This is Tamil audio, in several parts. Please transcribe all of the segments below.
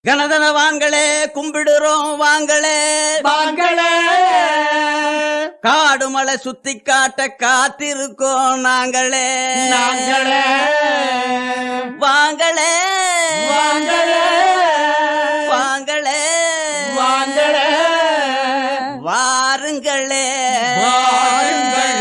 கனதனவான்களே கும்பிடுறோம் வாங்களே வாங்களே காடு மலை சுத்தி காட்ட காத்திருக்கோம் நாங்களே நாங்களே வாங்களே வாங்களே வாங்களே வாங்களே வாருங்களே வாருங்களே.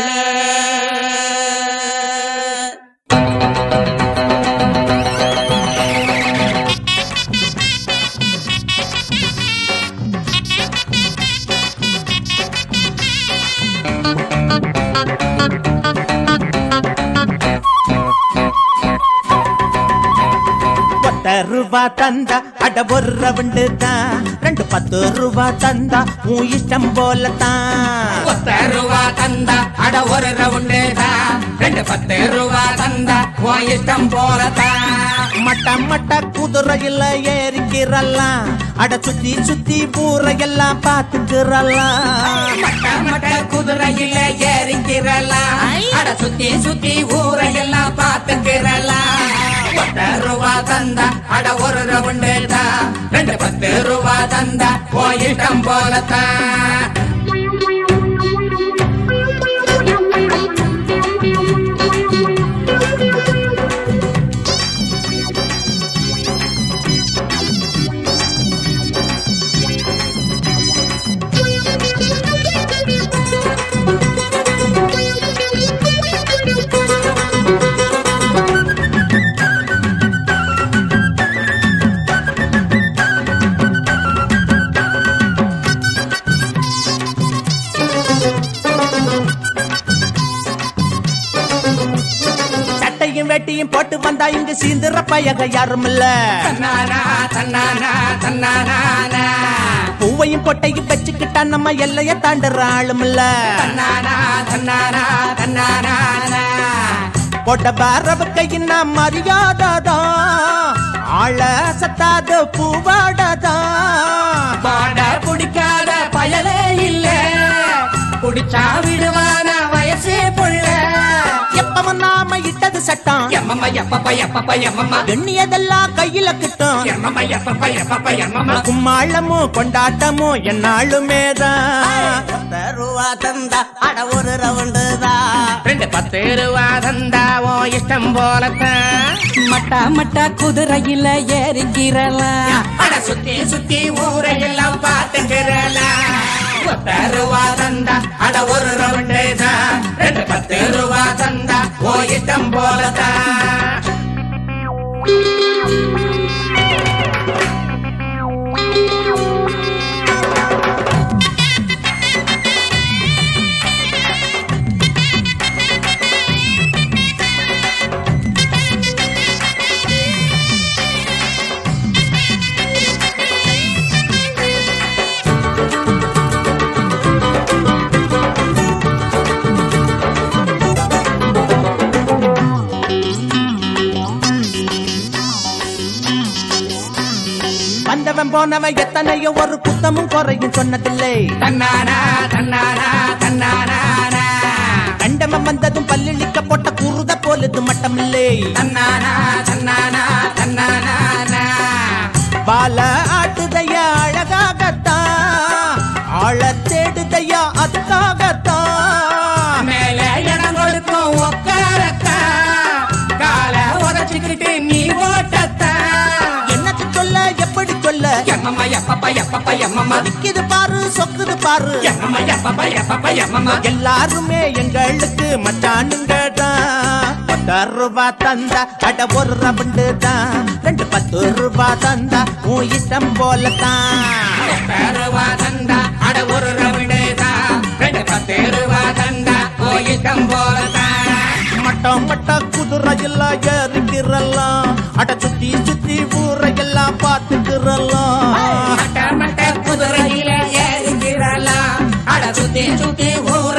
பத்த ரூபா தந்தா அட ஒரு ரவுண்டு தான் ரெண்டு பத்து ரூபா தந்தா உன் இஷ்டம் போல தான் பத்து ரூபா தந்தா அட ஒரு ரவுண்டு தான் ரெண்டு பத்து ரூபா தந்தா உன் இஷ்டம் போலதான் மட்ட மட்ட குதிரையில ஏறிக்கிறலாம் அட சுத்தி சுத்தி ஊரையெல்லாம் பாத்துக்கிறலாம் மட்ட மட்ட குதிரையில ஏறிக்கிறலாம் அட சுத்தி சுத்தி ஊரையெல்லாம் பார்த்துக்கிறலாம் பத்து ரூபா தந்தா அட ஒரு ரவுண்டு தான் ரெண்டு பத்து ரூபா தந்தா உன் இஷ்டம் போலத்தான் சட்டையும் வேட்டியும் போட்டு வந்தா இங்க சீந்திர பயக யாரும் இல்ல தன்னானா தன்னானா தன்னானா பூவையும் கொட்டையும் வச்சுக்கிட்டா நம்ம எல்லைய தாண்டுற ஆளும் இல்ல தன்னானா தன்னானா தன்னானா போட்ட பாரவ கையின்னா மரியாதைதான் ஆள சத்தாத பூவாடதான் பாட பிடிக்காத பயலே இல்ல குடிச்சா விடுவான வயசே புள்ள எப்பவும் நாம இட்டது சட்டம் எம்மம்மா எப்பப்ப எப்பப்ப எம்மம்மா எண்ணியதெல்லாம் கையில கிட்டும் எம்மம்மா எப்பப்ப எப்பப்ப எம்மம்மா கும்மாளமும் கொண்டாட்டமும் என்னாலுமே தான் பத்து ரூபா தந்தா அட ஒரு ரவுண்டு தான் ரெண்டு பத்து ரூபா தந்தாவோ இஷ்டம் போலத்தான் மட்டா மட்டா குதிரையில ஏறிக்கிறலாம் அட சுத்தி சுத்தி ஊரையெல்லாம் பார்த்துக்கிறலாம் பத்து ரூபா தந்தா அட ஒரு ரவுண்டு தான் ரெண்டு பத்து ரூபா தந்தா ஓ இஷ்டம் போலத்தான் வந்தவன் போனவன் எத்தனையோ ஒரு குத்தமும் குறையும் சொன்னதில்லை தன்னானா தன்னானா தன்னானா கண்டவன் வந்ததும் பல்லிழிக்க போட்ட குருத போலது மட்டமில்லை தன்னானா தன்னானா தன்னானா பால ஆட்டுதையா அழகாகத்தான் ஆழ தேடுதையா அதுக்காகத்தான் மேலே இடம் கொடுக்கும் உட்காரத்தான் கால உதச்சிக்கிட்டு நீ ஓட்டத்தான் என்னத்து சொல்ல எப்படி சொல்ல எம்மம்மா எப்பப்பா எப்பப்பா எம்மம்மா இது பாரு சொக்குது பாரு எம்மம்மா எப்பப்பா எப்பப்பா எம்மம்மா எல்லாருமே எங்களுக்கு மச்சானுங்க தான் பத்து ரூபா தந்தா அட ஒரு ரவுண்டு தான் ரெண்டு பத்து ரூபா தந்தா உன் இஷ்டம் போல தான் பத்து ரூபா தந்தா அட ஒரு ரவிடே தான் ரெண்டு பத்து ரூபா தந்தா போயிட்டம் போலதான் மட்டம் மட்ட குதிரையில் ஏறிக்கிறலாம் அட சுத்தி சுத்தி ஊரையெல்லாம் பார்த்துக்கிறலாம் மட்ட மட்ட குதிரையில ஏறிக்கிறலாம் அட சுத்தி சுத்தி ஊர்